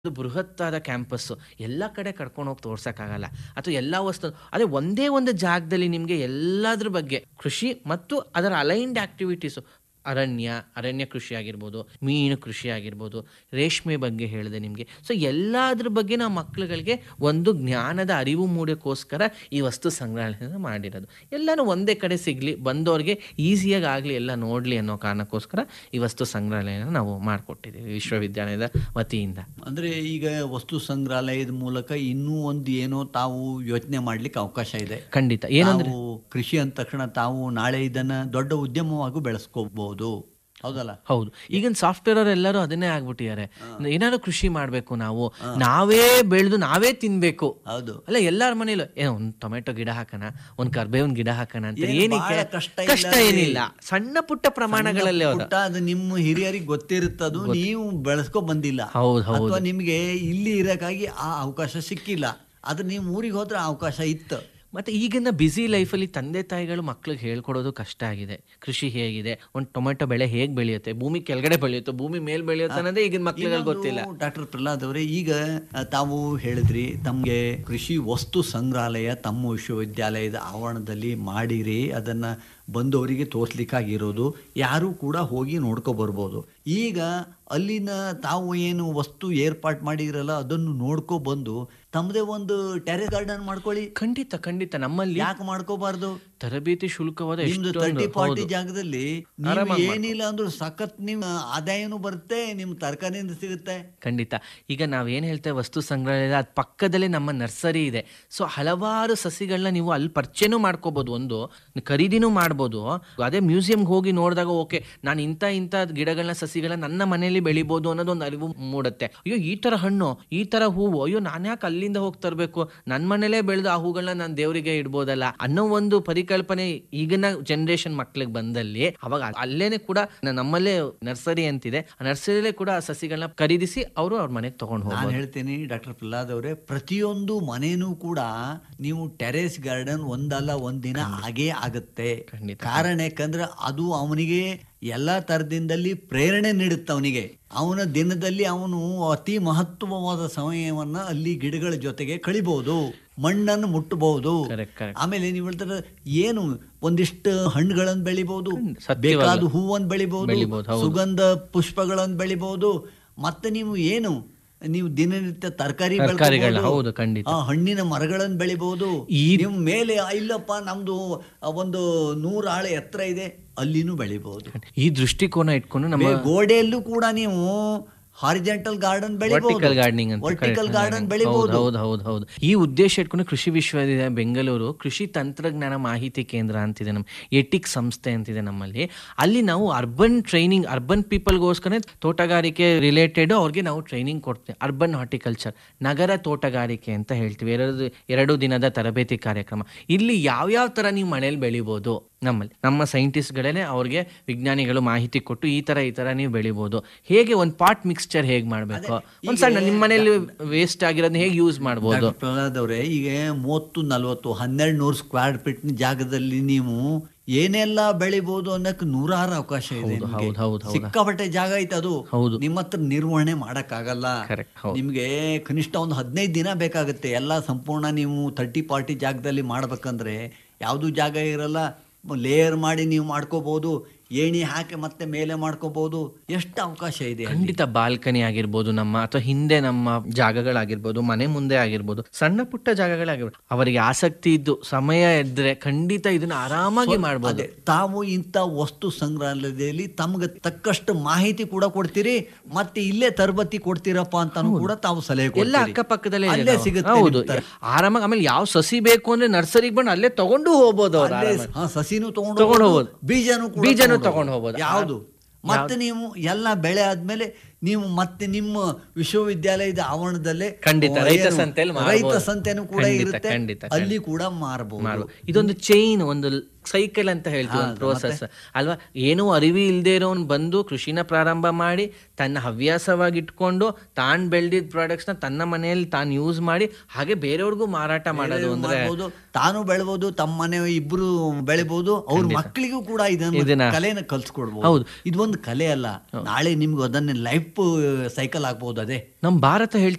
ಒಂದು ಬೃಹತ್ತಾದ ಕ್ಯಾಂಪಸ್ಸು ಎಲ್ಲ ಕಡೆ ಕರ್ಕೊಂಡು ಹೋಗಿ ತೋರ್ಸೋಕ್ಕಾಗಲ್ಲ ಅಥವಾ ಎಲ್ಲ ವಸ್ತು ಅದೇ ಒಂದೇ ಒಂದು ಜಾಗದಲ್ಲಿ ನಿಮಗೆ ಎಲ್ಲದ್ರ ಬಗ್ಗೆ ಕೃಷಿ ಮತ್ತು ಅದರ ಅಲೈನ್ಡ್ ಆಕ್ಟಿವಿಟೀಸು ಅರಣ್ಯ ಅರಣ್ಯ ಕೃಷಿ ಆಗಿರ್ಬೋದು ಮೀನು ಕೃಷಿ ಆಗಿರ್ಬೋದು ರೇಷ್ಮೆ ಬಗ್ಗೆ ಹೇಳಿದೆ ನಿಮಗೆ ಸೊ ಎಲ್ಲದ್ರ ಬಗ್ಗೆ ನಾವು ಮಕ್ಕಳುಗಳಿಗೆ ಒಂದು ಜ್ಞಾನದ ಅರಿವು ಮೂಡೋಕ್ಕೋಸ್ಕರ ಈ ವಸ್ತು ಸಂಗ್ರಹಾಲಯನ ಮಾಡಿರೋದು ಎಲ್ಲನೂ ಒಂದೇ ಕಡೆ ಸಿಗಲಿ ಬಂದವ್ರಿಗೆ ಈಸಿಯಾಗಿ ಆಗಲಿ ಎಲ್ಲ ನೋಡಲಿ ಅನ್ನೋ ಕಾರಣಕ್ಕೋಸ್ಕರ ಈ ವಸ್ತು ಸಂಗ್ರಹಾಲಯನ ನಾವು ಮಾಡಿಕೊಟ್ಟಿದ್ದೀವಿ ವಿಶ್ವವಿದ್ಯಾಲಯದ ವತಿಯಿಂದ ಅಂದ್ರೆ ಈಗ ವಸ್ತು ಸಂಗ್ರಹಾಲಯದ ಮೂಲಕ ಇನ್ನೂ ಒಂದು ಏನೋ ತಾವು ಯೋಚನೆ ಮಾಡ್ಲಿಕ್ಕೆ ಅವಕಾಶ ಇದೆ ಖಂಡಿತ ಏನಂದ್ರೆ ತಾವು ಕೃಷಿ ಅಂದ ತಕ್ಷಣ ತಾವು ನಾಳೆ ಇದನ್ನ ದೊಡ್ಡ ಉದ್ಯಮವಾಗಿ ಬೆಳೆಸ್ಕೋಬಹುದು ಹೌದಲ್ಲ ಹೌದು ಈಗಿನ ಸಾಫ್ಟ್ವೇರ್ ಅವ್ರು ಎಲ್ಲರೂ ಅದನ್ನೇ ಆಗ್ಬಿಟ್ಟಿದ್ದಾರೆ ಏನಾದ್ರು ಕೃಷಿ ಮಾಡಬೇಕು ನಾವು ನಾವೇ ಬೆಳೆದು ನಾವೇ ತಿನ್ಬೇಕು ಹೌದು ಅಲ್ಲ ಎಲ್ಲಾರ ಮನೇಲೂ ಏನೋ ಒಂದ್ ಟೊಮೆಟೊ ಗಿಡ ಹಾಕೋಣ ಒಂದ್ ಕರ್ಬೇವಿನ ಗಿಡ ಹಾಕೋಣ ಅಂತ ಏನು ಏನಕ್ಕೆ ಬಹಳ ಕಷ್ಟ ಇಲ್ಲ ಕಷ್ಟ ಅಲ್ಲಿ. ಏನಿಲ್ಲ ಸಣ್ಣ ಪುಟ್ಟ ಪ್ರಮಾಣಗಳಲ್ಲಿ ಅವ್ರು ಪುಟ್ಟ ಅದು ನಿಮ್ಮ ಹಿರಿಯರಿಗೆ ಗೊತ್ತಿರುತ್ತದು ನೀವು ಬೆಳೆಸ್ಕೊ ಬಂದಿಲ್ಲ ಹೌದು ಹೌದು ಅಥವಾ ನಿಮ್ಗೆ ಇಲ್ಲಿ ಇರಕ್ಕಾಗಿ ಆ ಅವಕಾಶ ಸಿಕ್ಕಿಲ್ಲ ಆದ್ರೆ ನೀವು ಊರಿಗೆ ಹೋದ್ರೆ ಆ ಅವಕಾಶ ಇತ್ತು ಮತ್ತೆ ಈಗಿನ ಬ್ಯುಸಿ ಲೈಫಲ್ಲಿ ತಂದೆ ತಾಯಿಗಳು ಮಕ್ಳಿಗೆ ಹೇಳ್ಕೊಡೋದು ಕಷ್ಟ ಆಗಿದೆ ಕೃಷಿ ಹೇಗಿದೆ ಒಂದು ಟೊಮೆಟೊ ಬೆಳೆ ಹೇಗೆ ಬೆಳೆಯುತ್ತೆ ಭೂಮಿ ಕೆಳಗಡೆ ಬೆಳೆಯುತ್ತೆ ಭೂಮಿ ಮೇಲೆ ಬೆಳೆಯುತ್ತೆ ಅನ್ನೋದೇ ಈಗಿನ ಮಕ್ಳಿಗೆ ಗೊತ್ತಿಲ್ಲ ಡಾಕ್ಟರ್ ಪ್ರಹ್ಲಾದ್ ಅವರೇ ಈಗ ಆ, ತಾವು ಹೇಳಿದ್ರಿ ತಮ್ಗೆ ಕೃಷಿ ವಸ್ತು ಸಂಗ್ರಹಾಲಯ ತಮ್ಮ ವಿಶ್ವವಿದ್ಯಾಲಯದ ಆವರಣದಲ್ಲಿ ಮಾಡಿರಿ ಅದನ್ನ ಬಂದವರಿಗೆ ತೋರ್ಸ್ಲಿಕ್ಕಾಗಿರೋದು ಯಾರು ಕೂಡ ಹೋಗಿ ನೋಡ್ಕೊ ಬರ್ಬೋದು ಈಗ ಅಲ್ಲಿನ ತಾವು ಏನು ವಸ್ತು ಏರ್ಪಾಟ್ ಮಾಡಿರಲ್ಲ ಅದನ್ನು ನೋಡ್ಕೊ ಬಂದು ತಮ್ಮದೇ ಒಂದು ಟೆರೆಸ್ ಗಾರ್ಡನ್ ಮಾಡ್ಕೊಳ್ಳಿ ಖಂಡಿತ ಖಂಡಿತ ನಮ್ಮಲ್ಲಿ ಯಾಕೆ ಮಾಡ್ಕೋಬಾರ್ದು ತರಬೇತಿ ಶುಲ್ಕವಾದ ನಿಮ್ದು ಎಷ್ಟೊಂದು- ತರ್ಟಿ ಫಾರ್ಟಿ ಹೌದು. ಜಾಗದಲ್ಲಿ ನೀವು ಆರಾಮಾಗಿ ಏನಿಲ್ಲ ಅಂದ್ರೂ ಸಖತ್ ನಿಮ್ ಆದಾಯನೂ ಬರುತ್ತೆ ನಿಮ್ ತರಕಾರಿಯಿಂದ ಸಿಗುತ್ತೆ ಖಂಡಿತ ಈಗ ನಾವೇನು ಹೇಳ್ತೇವೆ ವಸ್ತು ಸಂಗ್ರಹಾಲಯ ಅದ್ ಪಕ್ಕದಲ್ಲೇ ನಮ್ಮ ನರ್ಸರಿ ಇದೆ ಸೊ ಹಲವಾರು ಸಸಿಗಳನ್ನ ನೀವು ಅಲ್ಲಿ ಪರಿಚಯನೂ ಮಾಡ್ಕೋಬಹುದು ಒಂದು ಖರೀದಿನೂ ಮಾಡ್ಬೋದು ಅದೇ ಮ್ಯೂಸಿಯಂಗೆ ಹೋಗಿ ನೋಡಿದಾಗ ಓಕೆ ನಾನು ಇಂಥ ಇಂಥ ಗಿಡಗಳನ್ನ ಸಸಿಗಳನ್ನ ನನ್ನ ಮನೆಯಲ್ಲಿ ಬೆಳಿಬೋದು ಅನ್ನೋದು ಒಂದು ಅರಿವು ಮೂಡುತ್ತೆ ಅಯ್ಯೋ ಈ ತರ ಹಣ್ಣು ಈ ತರ ಹೂವು ಅಯ್ಯೋ ನಾನು ಯಾಕೆ ಅಲ್ಲಿಂದ ಹೋಗಿ ತರಬೇಕು ನನ್ನ ಮನೇಲೇ ಬೆಳೆದು ಆ ಹೂಗಳನ್ನ ನಾನು ದೇವರಿಗೆ ಇಡ್ಬೋದಲ್ಲ ಅನ್ನೋ ಒಂದು ಪರಿಕಲ್ಪನೆ ಈಗಿನ ಜನರೇಷನ್ ಮಕ್ಳಿಗೆ ಬಂದಲ್ಲಿ ಅವಾಗ ಅಲ್ಲೇನೆ ಕೂಡ ನ- ನಮ್ಮಲ್ಲೇ ನರ್ಸರಿ ಅಂತಿದೆ ಆ ನರ್ಸರಿಲೇ ಕೂಡ ಆ ಸಸಿಗಳನ್ನ ಖರೀದಿಸಿ ಅವರು ಅವ್ರ ಮನೆಗೆ ತಗೊಂಡು ನಾನು ಹೋಗ್ಬೋದು ಹೇಳ್ತೀನಿ ಡಾಕ್ಟರ್ ಪ್ರಹ್ಲಾದ್ ಅವರೇ ಪ್ರತಿಯೊಂದು ಮನೇನೂ ಕೂಡ ನೀವು ಟೆರೇಸ್ ಗಾರ್ಡನ್ ಒಂದಲ್ಲ ಒಂದಿನ ಆಗೇ ಆಗುತ್ತೆ ಖಂಡಿತ. ಕಾರಣ ಯಾಕಂದ್ರೆ ಅದು ಅವನಿಗೆ ಎಲ್ಲಾ ತರದಿಂದಲ್ಲಿ ಪ್ರೇರಣೆ ನೀಡುತ್ತೆ ಅವನಿಗೆ ಅವನ ದಿನದಲ್ಲಿ ಅವನು ಅತಿ ಮಹತ್ವವಾದ ಸಮಯವನ್ನ ಅಲ್ಲಿ ಗಿಡಗಳ ಜೊತೆಗೆ ಕಳಿಬಹುದು ಮಣ್ಣನ್ನು ಮುಟ್ಟಬಹುದು Correct, correct. ಆಮೇಲೆ ನೀವು ಹೇಳ್ತಾರೆ ಏನು ಒಂದಿಷ್ಟು ಹಣ್ಣುಗಳನ್ನು ಬೆಳಿಬಹುದು ಸತ್ಯವಾಗ್ಲೂ. ಬೇಕಾದ ಹೂವನ್ನು ಬೆಳಿಬಹುದು ಬೆಳಿಬೋದು, ಹೌದು. ಸುಗಂಧ ಪುಷ್ಪಗಳನ್ನು ಬೆಳಿಬಹುದು ಮತ್ತೆ ನೀವು ಏನು ನೀವು ದಿನನಿತ್ಯ ತರಕಾರಿ ತರ್ಕಾರಿಗಳನ್ನ, ಹೌದು, ಖಂಡಿತ. ಹಣ್ಣಿನ ಮರಗಳನ್ನು ಬೆಳಿಬಹುದು ಈ- ನಿಮ್ ಮೇಲೆ ಆ, ಇಲ್ಲಪ್ಪ ನಮ್ದು ಆ, ಒಂದು ನೂರು ಆಳ ಎತ್ತರ ಇದೆ ಅಲ್ಲಿನೂ ಬೆಳಿಬಹುದು ಈ ದೃಷ್ಟಿಕೋನ ಇಟ್ಕೊಂಡು ನಮ್ಮ ಮೇ- ಗೋಡೆಯಲ್ಲೂ ಕೂಡ ನೀವು ಹಾರಿಜೆಂಟಲ್ ಗಾರ್ಡನ್ ವರ್ಟಿಕಲ್ ಗಾರ್ಡನಿಂಗ್ ಅಂತ ವರ್ಟಿಕಲ್ ಗಾರ್ಡನ್ ಹೌದು ಬೆಳಿಬಹುದು ಹೌದು ಹೌದು ಹೌದು ಈ ಉದ್ದೇಶ ಇಟ್ಕೊಂಡು ಕೃಷಿ ವಿಶ್ವವಿದ್ಯಾಲಯ ಬೆಂಗಳೂರು ಕೃಷಿ ತಂತ್ರಜ್ಞಾನ ಮಾಹಿತಿ ಕೇಂದ್ರ ಅಂತಿದೆ ನಮ್ಮ ಎಟಿಕ್ ಸಂಸ್ಥೆ ಅಂತಿದೆ ನಮ್ಮಲ್ಲಿ ಅಲ್ಲಿ ನಾವು ಅರ್ಬನ್ ಟ್ರೈನಿಂಗ್ ಅರ್ಬನ್ ಪೀಪಲ್ಗೋಸ್ಕರ ತೋಟಗಾರಿಕೆ ರಿಲೇಟೆಡ್ ಅವ್ರಿಗೆ ನಾವು ಟ್ರೈನಿಂಗ್ ಕೊಡ್ತೀವಿ ಅರ್ಬನ್ ಹಾರ್ಟಿಕಲ್ಚರ್ ನಗರ ತೋಟಗಾರಿಕೆ ಅಂತ ಹೇಳ್ತೀವಿ ಎರಡು ಎರಡು ದಿನದ ತರಬೇತಿ ಕಾರ್ಯಕ್ರಮ ಇಲ್ಲಿ ಯಾವ್ಯಾವ ತರ ನೀವು ಮನೇಲಿ ಬೆಳಿಬೋದು ನಮ್ಮಲ್ಲಿ ನಮ್ಮ ಸೈಂಟಿಸ್ಟ್ಗಳೇ ಅವ್ರಿಗೆ ವಿಜ್ಞಾನಿಗಳು ಮಾಹಿತಿ ಕೊಟ್ಟು ಈ ತರ ಈ ತರ ನೀವು ಬೆಳಿಬೋದು ಹೇಗೆ ಒಂದು ಪಾಟ್ ಮಿಕ್ಸ್ಚರ್ ಹೇಗೆ ಮಾಡಬೇಕು ಒಂದ್ ಸಣ್ಣ ನಿಮ್ಮ ಮನೇಲಿ ವೇಸ್ಟ್ ಆಗಿರೋದನ್ನ ಹೇಗೆ ಯೂಸ್ ಮಾಡ್ಬೋದು ಡಾಕ್ಟರ್ ಪ್ರಹ್ಲಾದ್ ಅವರೇ ಈಗ ಮೂವತ್ತು ನಲ್ವತ್ತು ಹನ್ನೆರಡು ನೂರು ಸ್ಕ್ವೇರ್ ಫೀಟ್ ಜಾಗದಲ್ಲಿ ನೀವು ಏನೆಲ್ಲ ಬೆಳಿಬಹುದು ಅನ್ನಕ್ ನೂರಾರು ಅವಕಾಶ ಇದೆ ನಿಮ್ಗೆ. ಹೌದು, ಹೌದು, ಹೌದು. ಸಿಕ್ಕಾಪಟ್ಟೆ ಜಾಗ ಐತೆ ಅದು ಹೌದು. ನಿಮ್ಮ ಹತ್ರ ನಿರ್ವಹಣೆ ಮಾಡಕ್ಕಾಗಲ್ಲ Correct, ಹೌದು. ನಿಮ್ಗೆ ಕನಿಷ್ಠ ಒಂದು ಹದಿನೈದು ದಿನ ಬೇಕಾಗುತ್ತೆ ಎಲ್ಲ ಸಂಪೂರ್ಣ ನೀವು ತರ್ಟಿ ಪಾರ್ಟಿ ಜಾಗದಲ್ಲಿ ಮಾಡ್ಬೇಕಂದ್ರೆ ಯಾವುದು ಜಾಗ ಇರಲ್ಲ ಲೇಯರ್ ಮಾಡಿ ನೀವು ಮಾಡ್ಕೋಬಹುದು ಏಣಿ ಹಾಕಿ ಮತ್ತೆ ಮೇಲೆ ಮಾಡ್ಕೋಬಹುದು ಎಷ್ಟು ಅವಕಾಶ ಇದೆ ಅಲ್ಲಿ. ಖಂಡಿತ ಬಾಲ್ಕನಿ ಆಗಿರ್ಬೋದು ನಮ್ಮ ಅಥವಾ ಹಿಂದೆ ನಮ್ಮ ಜಾಗಗಳಾಗಿರ್ಬೋದು ಮನೆ ಮುಂದೆ ಆಗಿರ್ಬೋದು ಸಣ್ಣ ಪುಟ್ಟ ಜಾಗಗಳಾಗಿರ್ಬೋದು ಅವರಿಗೆ ಆಸಕ್ತಿ ಇದ್ದು ಸಮಯ ಇದ್ರೆ ಖಂಡಿತ ಇದನ್ನ ಆರಾಮಾಗಿ ಮಾಡ್ಬೋದು ಅದೇ ತಾವು ಇಂಥ ವಸ್ತು ಸಂಗ್ರಹಾಲಯದಲ್ಲಿ ತಮ್ಗೆ ತಕ್ಕಷ್ಟು ಮಾಹಿತಿ ಕೂಡ ಕೊಡ್ತೀರಿ ಮತ್ತೆ ಇಲ್ಲೇ ತರಬೇತಿ ಕೊಡ್ತೀರಪ್ಪ ಅಂತಾನು ಕೂಡ ತಾವು ಸಲಹೆ ಎಲ್ಲ ಕೊಡ್ತೀರಿ. ಅಕ್ಕಪಕ್ಕದಲ್ಲೇ ಇದೆ ಅಲ್ಲೇ ನಾವು. ಸಿಗುತ್ತೆ ಹೌದು ನಿಮ್ ತರ- ಆರಾಮಾಗಿ ಆಮೇಲೆ ಯಾವ ಸಸಿ ಬೇಕು ಅಂದ್ರೆ ನರ್ಸರಿಗೆ ಬಂದು ಅಲ್ಲೇ ತಗೊಂಡು ಹೋಗ್ಬೋದು ಅವ್ರು ಅಲ್ಲೇ ಆರಾಮಾಗಿ. ಹಾ, ಸಸಿನೂ ತಗೊಂಡು ತಗೊಂಡು ಹೋಗ್ಬೋದು, ಹೋಗ್ಬೋದು. ಬೀಜನೂ ಕೂಡ ಬೀಜನೂ ತಗೊಂಡು ತಗೊಂಡು ಹೋಗ್ಬೋದು. ಯಾವುದು ಮತ್ತೆ ನೀವು ಎಲ್ಲ ಬೆಳೆ ಆದ್ಮೇಲೆ ನೀವು ಮತ್ತೆ ನಿಮ್ಮ ವಿಶ್ವವಿದ್ಯಾಲಯದ ಆವರಣದಲ್ಲೇ ಖಂಡಿತ, ಆ, ರೈತ ಏನು, ಸಂತೆಯಲ್ಲಿ ರೈತ ಮಾರ್ಬೋದು. ಸಂತೆನೂ ಕೂಡ ಖಂಡಿತ, ಇರುತ್ತೆ ಖಂಡಿತ, ಅಲ್ಲಿ ಕೂಡ ಮಾರಬಹುದು ಮಾಡ್ಬೋದು. ಇದೊಂದು ಚೈನ್ ಒಂದು ಸೈಕಲ್ ಅಂತ ಹೇಳ್ತೀವಿ ಒಂದು ಪ್ರೋಸೆಸ್ ಅಲ್ವಾ ಏನೂ ಅರಿವಿ ಇಲ್ಲದೆ ಇರೋನ್ ಬಂದು ಕೃಷಿನ ಪ್ರಾರಂಭ ಮಾಡಿ ತನ್ನ ಹವ್ಯಾಸವಾಗಿ ಇಟ್ಕೊಂಡು ತಾನ್ ಬೆಳೆದಿದ್ದ ಪ್ರಾಡಕ್ಟ್ಸ್ನ ತನ್ನ ಮನೆಯಲ್ಲಿ ತಾನು ಯೂಸ್ ಮಾಡಿ ಹಾಗೆ ಬೇರೆಯವ್ರಿಗೂ ಮಾರಾಟ ಮಾಡೋದು ಅಂದ್ರೆ ಮಾಡ್ಬೋದು ತಾನು ಬೆಳಬಹುದು ತಮ್ಮ ಮನೆ ಇಬ್ರು ಬೆಳಿಬಹುದು ಅವ್ರ ಮಕ್ಕಳಿಗೂ ಕೂಡ ಇದನ್ನ ಇದನ್ನ- ಕಲೆನ ಕಲ್ಸ್ಕೊಡ್ಬಹುದು ಹೌದು. ಇದು ಒಂದು ಕಲೆ ಅಲ್ಲ ನಾಳೆ ನಿಮ್ಗೆ ಅದನ್ನ ಲೈಫ್ ಸೈಕಲ್ ಆಗ್ಬಹುದು ಅದೇ ನಮ್ಮ ಭಾರತ ಹೇಳ್ತಾ